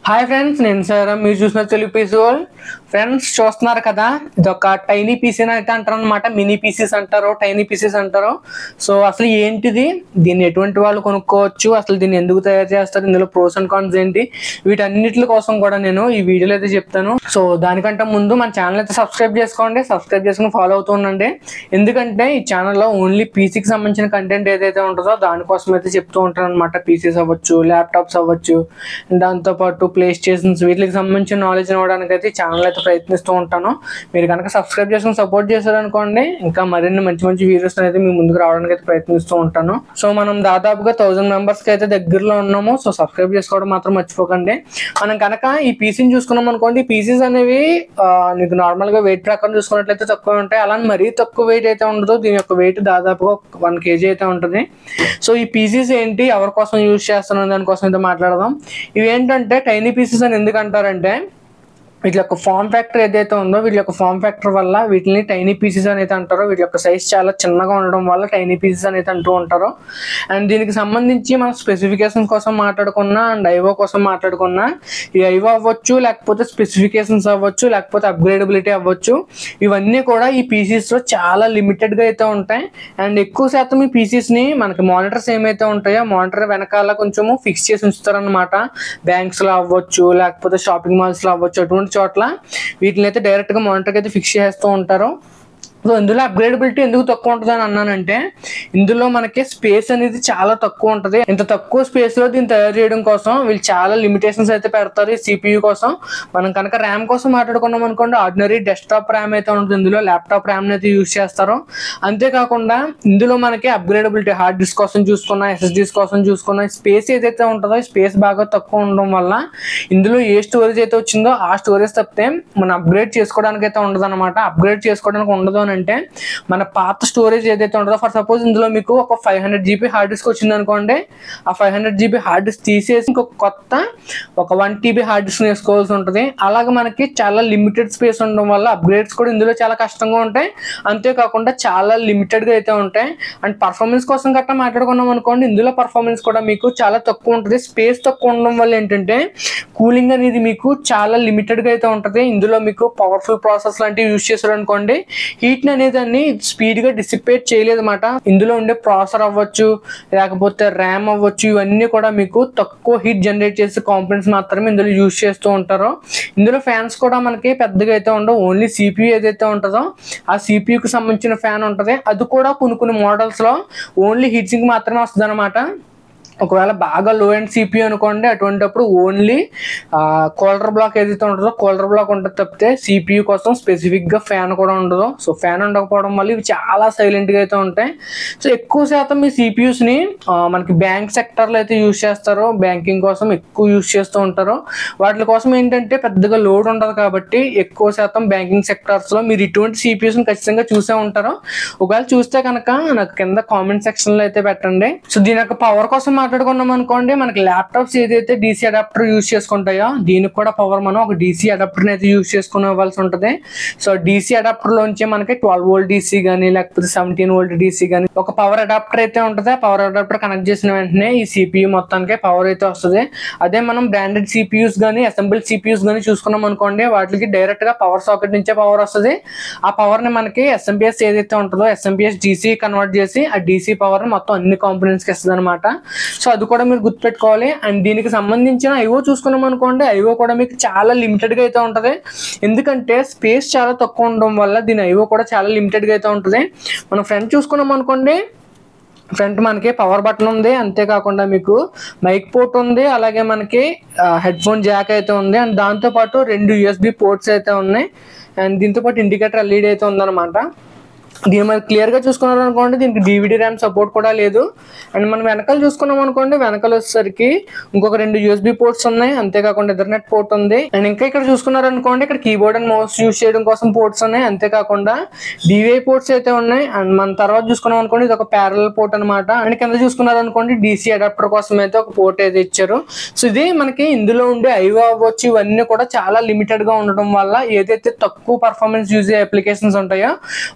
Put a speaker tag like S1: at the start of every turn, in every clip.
S1: hi friends నేను sir మీరు చూసిన తెలుగు పీసీ వరల్డ్ ఫ్రెండ్స్ చూస్తున్నారు కదా ఇది ఒక టైనీ పీసీ అని అయితే అంటారు అనమాట మినీ పీసీస్ అంటారు టైనీ పీసీస్ అంటారు సో అసలు ఏంటిది దీన్ని ఎటువంటి వాళ్ళు కొనుక్కోవచ్చు అసలు దీన్ని ఎందుకు తయారు చేస్తారు ఇందులో ప్రోస్ అండ్ కాన్స్ ఏంటి వీటన్నిటి కోసం కూడా నేను ఈ వీడియోలో అయితే చెప్తాను సో దానికంటే ముందు మన ఛానల్ అయితే సబ్స్క్రైబ్ చేసుకోండి సబ్స్క్రైబ్ చేసుకుని ఫాలో అవుతూ ఉండండి ఎందుకంటే ఈ ఛానల్లో ఓన్లీ పీసీకి సంబంధించిన కంటెంట్ ఏదైతే ఉంటుందో దానికోసం అయితే చెప్తూ ఉంటాను అనమాట పీసీస్ అవ్వచ్చు ల్యాప్టాప్స్ అవ్వచ్చు దాంతోపాటు ప్లే స్టేషన్స్ వీటికి సంబంధించిన నాలెడ్జ్ ఇవ్వడానికి అయితే ఛానల్ అయితే ప్రయత్నిస్తూ ఉంటాను మీరు కనుక సబ్స్క్రైబ్ చేసుకుని సపోర్ట్ చేశారనుకోండి ఇంకా మరిన్ని మంచి మంచి వీడియోస్ అయితే మీ ముందుకు రావడానికి అయితే ప్రయత్నిస్తూ ఉంటాను సో మనం దాదాపుగా థౌసండ్ మెంబర్స్కి అయితే దగ్గరలో ఉన్నాము సో సబ్స్క్రైబ్ చేసుకోవడం మాత్రం మర్చిపోకండి మనం కనుక ఈ పీసీని చూసుకున్నాం అనుకోండి పీసీస్ అనేవి ఆ, మీకు నార్మల్గా వెయిట్ ప్రకారం చూసుకున్నట్లయితే తక్కువ ఉంటాయి అలా అని మరీ తక్కువ వెయిట్ అయితే ఉండదు దీని యొక్క వెయిట్ దాదాపుగా వన్ కేజీ అయితే ఉంటుంది సో ఈ పీసీస్ ఏంటి ఎవరి కోసం యూజ్ చేస్తున్న దానికోసం అయితే మాట్లాడదాం ఇవి ఏంటంటే టైనీ పీసెస్ అని ఎందుకు అంటారంటే వీటి యొక్క ఫామ్ ఫ్యాక్టర్ ఏదైతే ఉందో వీటి యొక్క ఫామ్ ఫ్యాక్టర్ వల్ల వీటిని టైనీ పీసెస్ అనేది అంటారు వీటి యొక్క సైజ్ చాలా చిన్నగా ఉండడం వల్ల టైనీ పీసెస్ అనేది అంటూ ఉంటారు అండ్ దీనికి సంబంధించి మనం స్పెసిఫికేషన్స్ కోసం మాట్లాడుకున్నా అండ్ ఐవో కోసం మాట్లాడుకున్నా ఈ ఐవో అవ్వచ్చు లేకపోతే స్పెసిఫికేషన్స్ అవ్వచ్చు లేకపోతే అప్గ్రేడబిలిటీ అవ్వచ్చు ఇవన్నీ కూడా ఈ పీసీస్లో చాలా లిమిటెడ్గా అయితే ఉంటాయి అండ్ ఎక్కువ శాతం ఈ పీసీస్ని మనకి మానిటర్స్ ఏమైతే ఉంటాయో మానిటర్ వెనకాల కొంచెము ఫిక్స్ చేసి ఉంచుతారనమాట బ్యాంక్స్లో అవ్వచ్చు లేకపోతే షాపింగ్ మాల్స్లో అవ్వచ్చు అటువంటి చోట్ల వీటిని అయితే డైరెక్ట్గా మానిటర్కి అయితే ఫిక్స్ చేస్తూ ఉంటారు సో ఇందులో అప్గ్రేడబిలిటీ ఎందుకు తక్కువ ఉంటుంది అని అన్నానంటే ఇందులో మనకి స్పేస్ అనేది చాలా తక్కువ ఉంటుంది ఇంత తక్కువ స్పేస్ లో దీన్ని తయారు చేయడం కోసం వీళ్ళు చాలా లిమిటేషన్స్ అయితే పెడతారు ఈ సిపియు కోసం మనం కనుక ర్యామ్ కోసం మాట్లాడుకున్నాం అనుకోండి ఆర్డినరీ డెస్క్టాప్ ర్యామ్ అయితే ఉంటుంది ఇందులో ల్యాప్టాప్ ర్యామ్ అయితే యూస్ చేస్తారు అంతేకాకుండా ఇందులో మనకి అప్గ్రేడబిలిటీ హార్డ్ డిస్క్ కోసం చూసుకున్నా ఎస్ఎస్డీస్ కోసం చూసుకున్నా స్పేస్ ఏదైతే ఉంటుందో స్పేస్ బాగా తక్కువ ఉండడం వల్ల ఇందులో ఏ స్టోరేజ్ అయితే వచ్చిందో ఆ స్టోరేజ్ తప్పితే మనం అప్గ్రేడ్ చేసుకోవడానికి అయితే ఉండదు అనమాట అప్గ్రేడ్ చేసుకోవడానికి ఉండదు అని అంటే మన పాత స్టోరేజ్ ఏదైతే ఉంటుందో ఫర్ సపోజ్ ఇందులో మీకు ఒక five hundred GB hard disk వచ్చింది అనుకోండి ఆ five hundred GB hard disk తీసేసి ఇంకొక కొత్త ఒక వన్ టీబీ హార్డ్ డిస్క్ వేసుకోవాల్సి ఉంటుంది అలాగే మనకి చాలా లిమిటెడ్ స్పేస్ ఉండడం వల్ల అప్గ్రేడ్స్ కూడా ఇందులో చాలా కష్టంగా ఉంటాయి అంతేకాకుండా చాలా లిమిటెడ్గా అయితే ఉంటాయి అండ్ పర్ఫార్మెన్స్ కోసం గట్టా మాట్లాడుకున్నాం అనుకోండి ఇందులో పర్ఫార్మెన్స్ కూడా మీకు చాలా తక్కువ ఉంటుంది స్పేస్ తక్కువ ఉండడం వల్ల ఏంటంటే కూలింగ్ అనేది మీకు చాలా లిమిటెడ్గా అయితే ఉంటుంది ఇందులో మీకు పవర్ఫుల్ ప్రాసెస్ లాంటివి యూస్ చేశారు అనుకోండి హీట్ అనేది దాన్ని స్పీడ్గా డిసిపేట్ చేయలేదు అనమాట ఇందులో ఉండే ప్రాసెసర్ అవ్వచ్చు లేకపోతే ర్యామ్ అవ్వచ్చు ఇవన్నీ కూడా మీకు తక్కువ హీట్ జనరేట్ చేసే కాంపోనెంట్స్ మాత్రమే ఇందులో యూస్ చేస్తూ ఉంటారు ఇందులో ఫ్యాన్స్ కూడా మనకి పెద్దగా అయితే ఉండవు ఓన్లీ సిపియూ ఏదైతే ఉంటుందో ఆ సిపియూకి సంబంధించిన ఫ్యాన్ ఉంటుంది అది కూడా కొన్ని కొన్ని మోడల్స్లో ఓన్లీ హీట్ సింక్ మాత్రమే వస్తుంది అనమాట ఒకవేళ బాగా లో అండ్ సిపియూ అనుకోండి అటువంటిప్పుడు ఓన్లీ కోల్డర్ బ్లాక్ ఏదైతే ఉంటుందో కోల్డర్ బ్లాక్ ఉంటుంది తప్పితే సిపియూ కోసం స్పెసిఫిక్గా ఫ్యాన్ కూడా ఉండదు సో ఫ్యాన్ ఉండకపోవడం వల్ల ఇవి చాలా సైలెంట్గా అయితే ఉంటాయి సో ఎక్కువ శాతం ఈ సిపియూస్ని మనకి బ్యాంక్ సెక్టర్లో అయితే యూస్ చేస్తారు బ్యాంకింగ్ కోసం ఎక్కువ యూస్ చేస్తూ ఉంటారు వాటి కోసం ఏంటంటే పెద్దగా లోడ్ ఉండదు కాబట్టి ఎక్కువ శాతం బ్యాంకింగ్ సెక్టర్స్లో మీరు ఇటువంటి సిపియూస్ని ఖచ్చితంగా చూసే ఉంటారు ఒకవేళ చూస్తే కనుక నాకు కింద కామెంట్ సెక్షన్లో అయితే పెట్టండి సో దీని యొక్క పవర్ కోసం మాట్లాడుకున్నాం అనుకోండి మనకి ల్యాప్టాప్స్ ఏదైతే డీసీ అడాప్టర్ యూస్ చేసుకుంటాయో దీనికి కూడా పవర్ మనం ఒక డీసీ అడాప్టర్ని అయితే యూస్ చేసుకునే ఇవ్వాల్సి ఉంటుంది సో డీసీ అడాప్టర్లోంచి మనకి ట్వెల్వ్ వోల్ట్ డీసీ కానీ లేకపోతే సెవెంటీన్ వోల్ట్ డీసీ కానీ ఒక పవర్ అడాప్టర్ అయితే ఉంటుంది ఆ పవర్ అడాప్టర్ కనెక్ట్ చేసిన వెంటనే ఈ సిపియూ మొత్తానికి పవర్ అయితే వస్తుంది అదే మనం బ్రాండెడ్ సిపియూస్ కానీ అసెంబుల్ సిపియూస్ కానీ చూసుకున్నాం అనుకోండి వాటికి డైరెక్ట్ గా పవర్ సాకెట్ నుంచే పవర్ వస్తుంది ఆ పవర్ ని మనకి ఎస్ఎంపిఎస్ ఏదైతే ఉంటుందో ఎస్ఎంపిఎస్ డీసీ కన్వర్ట్ చేసి ఆ డీసీ పవర్ ని మొత్తం అన్ని కాంపోనెంట్స్ కి ఇస్తుంది అనమాట సో అది కూడా మీరు గుర్తుపెట్టుకోవాలి అండ్ దీనికి సంబంధించిన ఐఓ చూసుకున్నాం అనుకోండి ఐఓ కూడా మీకు చాలా లిమిటెడ్ గా అయితే ఉంటుంది ఎందుకంటే స్పేస్ చాలా తక్కువ ఉండడం వల్ల దీని ఐఓ కూడా చాలా లిమిటెడ్ గా అయితే ఉంటుంది మనం ఫ్రంట్ చూసుకున్నాం అనుకోండి ఫ్రంట్ మనకి పవర్ బటన్ ఉంది అంతేకాకుండా మీకు మైక్ పోర్ట్ ఉంది అలాగే మనకి హెడ్ ఫోన్ జాక్ అయితే ఉంది అండ్ దాంతోపాటు రెండు యూఎస్బి పోర్ట్స్ అయితే ఉన్నాయి అండ్ దీంతో పాటు ఇండికేటర్ ఎల్ఈడి అయితే ఉందన్నమాట దీని మరి క్లియర్గా చూసుకున్నారు అనుకోండి దీనికి డివిడి ర్యామ్ సపోర్ట్ కూడా లేదు అండ్ మనం వెనకాల చూసుకున్నాం అనుకోండి వెనకాల వచ్చేసరికి ఇంకొక రెండు యూఎస్బి పోర్ట్స్ ఉన్నాయి అంతేకాకుండా ఇంటర్నెట్ పోర్ట్ ఉంది అండ్ ఇంకా ఇక్కడ చూసుకున్నారు అనుకోండి ఇక్కడ కీబోర్డ్ అండ్ మౌస్ యూస్ చేయడం కోసం పోర్ట్స్ ఉన్నాయి అంతేకాకుండా డివిఐ పోర్ట్స్ అయితే ఉన్నాయి అండ్ మన తర్వాత చూసుకున్నాం అనుకోండి ఇది ఒక ప్యారల్ పోర్ట్ అనమాట అండ్ కింద చూసుకున్నారు అనుకోండి డీసీ అడాప్టర్ కోసం అయితే ఒక పోర్ట్ అయితే ఇచ్చారు సో ఇది మనకి ఇందులో ఉండే ఐవో అవ్వచ్చు ఇవన్నీ కూడా చాలా లిమిటెడ్ గా ఉండడం వల్ల ఏదైతే తక్కువ పర్ఫార్మెన్స్ యూజ్ అప్లికేషన్స్ ఉంటాయో వాటి కోసం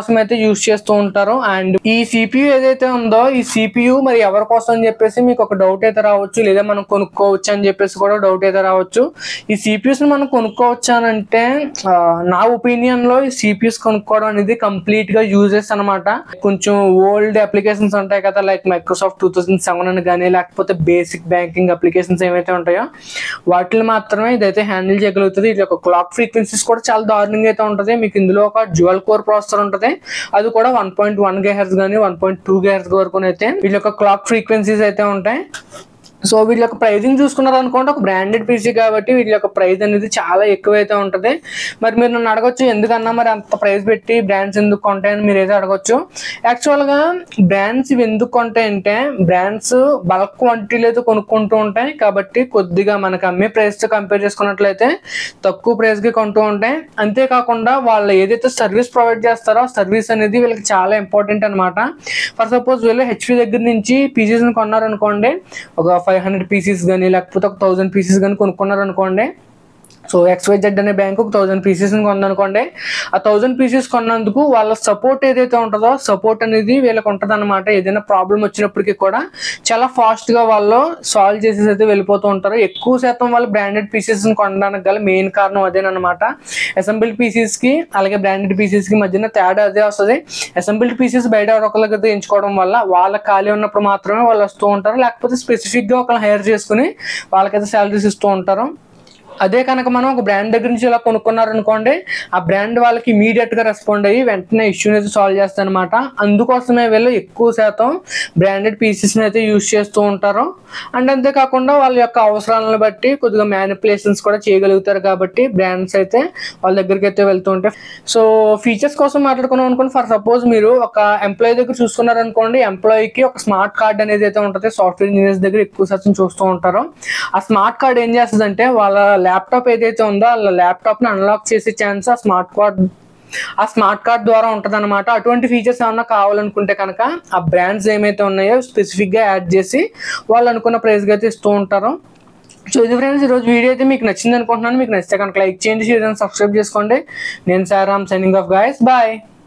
S1: కోసం అయితే యూస్ చేస్తూ ఉంటారు అండ్ ఈ సిపియు ఏదైతే ఉందో ఈ సిపియు మరి ఎవరి కోసం అని చెప్పేసి మీకు ఒక డౌట్ అయితే రావచ్చు లేదా మనం కొనుక్కోవచ్చు అని చెప్పేసి కూడా డౌట్ అయితే రావచ్చు ఈ సిపియూస్ మనం కొనుక్కోవచ్చు అని అంటే ఆ, నా ఒపీనియన్ లో ఈ సిపియూస్ కొనుక్కోవడం అనేది కంప్లీట్ గా యూజెస్ అనమాట కొంచెం ఓల్డ్ అప్లికేషన్స్ ఉంటాయి కదా like Microsoft two thousand seven అని కానీ లేకపోతే బేసిక్ బ్యాంకింగ్ అప్లికేషన్స్ ఏవైతే ఉంటాయో వాటిని మాత్రమే ఇదైతే హ్యాండిల్ చేయగలుగుతుంది ఇది ఒక క్లాక్ ఫ్రీక్వెన్సీస్ కూడా చాలా దారుణంగా అయితే ఉంటుంది మీకు ఇందులో ఒక జ్యువల్ కోర్ ప్రాసెసర్ ఉంటుంది అది కూడా one point one gigahertz కానీ one point two gigahertz వరకు అయితే వీళ్ళ యొక్క క్లాక్ ఫ్రీక్వెన్సీస్ అయితే ఉంటాయి సో వీళ్ళ యొక్క ప్రైజింగ్ చూసుకున్నారు అనుకోండి ఒక బ్రాండెడ్ పీసీ కాబట్టి వీళ్ళ యొక్క ప్రైస్ అనేది చాలా ఎక్కువైతే ఉంటుంది మరి మీరు నన్ను అడగొచ్చు ఎందుకన్నా మరి అంత ప్రైస్ పెట్టి బ్రాండ్స్ ఎందుకు కొంటాయని మీరు అయితే అడగొచ్చు యాక్చువల్గా బ్రాండ్స్ ఇవి ఎందుకు కొంటాయంటే బ్రాండ్స్ బల్క్ క్వాంటిటీలో అయితే కొనుక్కుంటూ ఉంటాయి కాబట్టి కొద్దిగా మనకు అమ్మే ప్రైస్తో కంపేర్ చేసుకున్నట్లయితే తక్కువ ప్రైస్కి కొంటూ ఉంటాయి అంతేకాకుండా వాళ్ళు ఏదైతే సర్వీస్ ప్రొవైడ్ చేస్తారో ఆ సర్వీస్ అనేది వీళ్ళకి చాలా ఇంపార్టెంట్ అనమాట ఫర్ సపోజ్ వీళ్ళు హెచ్పి దగ్గర నుంచి పీసీస్ని కొన్నారనుకోండి ఒక ఫైవ్ హండ్రెడ్ పీసెస్ కానీ లేకపోతే ఒక థౌజండ్ పీసెస్ కానీ కొనుక్కున్నారనుకోండి సో ఎక్స్వైజెడ్ అనే బ్యాంక్ ఒక థౌసండ్ పీసెస్ కొందనుకోండి ఆ థౌసండ్ పీసెస్ కొన్నందుకు వాళ్ళ సపోర్ట్ ఏదైతే ఉంటుందో సపోర్ట్ అనేది వీళ్ళకి ఉంటుంది అనమాట ఏదైనా ప్రాబ్లం వచ్చినప్పటికీ కూడా చాలా ఫాస్ట్ గా వాళ్ళు సాల్వ్ చేసేసి అయితే వెళ్ళిపోతూ ఉంటారు ఎక్కువ శాతం వాళ్ళు బ్రాండెడ్ పీసెస్ కొనడానికి గల మెయిన్ కారణం అదేనమాట అసెంబ్ల్డ్ పీసెస్ కి అలాగే బ్రాండెడ్ పీసెస్ కి మధ్యన తేడా అదే వస్తుంది అసెంబ్ల్డ్ పీసెస్ బయట ఒకరికైతే ఎంచుకోవడం వల్ల వాళ్ళ ఖాళీ ఉన్నప్పుడు మాత్రమే వాళ్ళు వస్తూ ఉంటారు లేకపోతే స్పెసిఫిక్ గా ఒకరిని హైర్ చేసుకుని వాళ్ళకైతే శాలరీస్ ఇస్తూ ఉంటారు అదే కనుక మనం ఒక బ్రాండ్ దగ్గర నుంచి ఇలా కొనుక్కున్నారనుకోండి ఆ బ్రాండ్ వాళ్ళకి ఇమీడియట్ గా రెస్పాండ్ అయ్యి వెంటనే ఇష్యూని అయితే సాల్వ్ చేస్తారనమాట అందుకోసమే వీళ్ళు ఎక్కువ శాతం బ్రాండెడ్ పీసెస్ అయితే యూజ్ చేస్తూ ఉంటారు అండ్ అంతేకాకుండా వాళ్ళ యొక్క అవసరాలను బట్టి కొద్దిగా మ్యానిపులేషన్స్ కూడా చేయగలుగుతారు కాబట్టి బ్రాండ్స్ అయితే వాళ్ళ దగ్గరికి అయితే వెళ్తూ ఉంటాయి సో ఫీచర్స్ కోసం మాట్లాడుకున్నాం అనుకోండి ఫర్ సపోజ్ మీరు ఒక ఎంప్లాయీ దగ్గర చూసుకున్నారనుకోండి ఎంప్లాయీకి ఒక స్మార్ట్ కార్డ్ అనేది అయితే ఉంటుంది సాఫ్ట్వేర్ ఇంజనీర్స్ దగ్గర ఎక్కువ శాతం చూస్తూ ఉంటారు ఆ స్మార్ట్ కార్డ్ ఏం చేస్తుందంటే వాళ్ళ ల్యాప్టాప్ ఏదైతే ఉందో వాళ్ళ ల్యాప్టాప్ ని అన్లాక్ చేసే ఛాన్స్ ఆ స్మార్ట్ కార్డ్ ఆ స్మార్ట్ కార్డ్ ద్వారా ఉంటుంది అనమాట అటువంటి ఫీచర్స్ ఏమన్నా కావాలనుకుంటే కనుక ఆ బ్రాండ్స్ ఏమైతే ఉన్నాయో స్పెసిఫిక్ గా యాడ్ చేసి వాళ్ళు అనుకున్న ప్రైస్ అయితే ఇస్తూ ఉంటారు సో ఇది ఫ్రెండ్స్ ఈరోజు వీడియో అయితే మీకు నచ్చింది అనుకుంటున్నాను మీకు నచ్చితే కనుక లైక్ చేయండి షేర్ అండ్ సబ్స్క్రైబ్ చేసుకోండి నేను సారామ్ సైనింగ్ ఆఫ్ గాయస్ బాయ్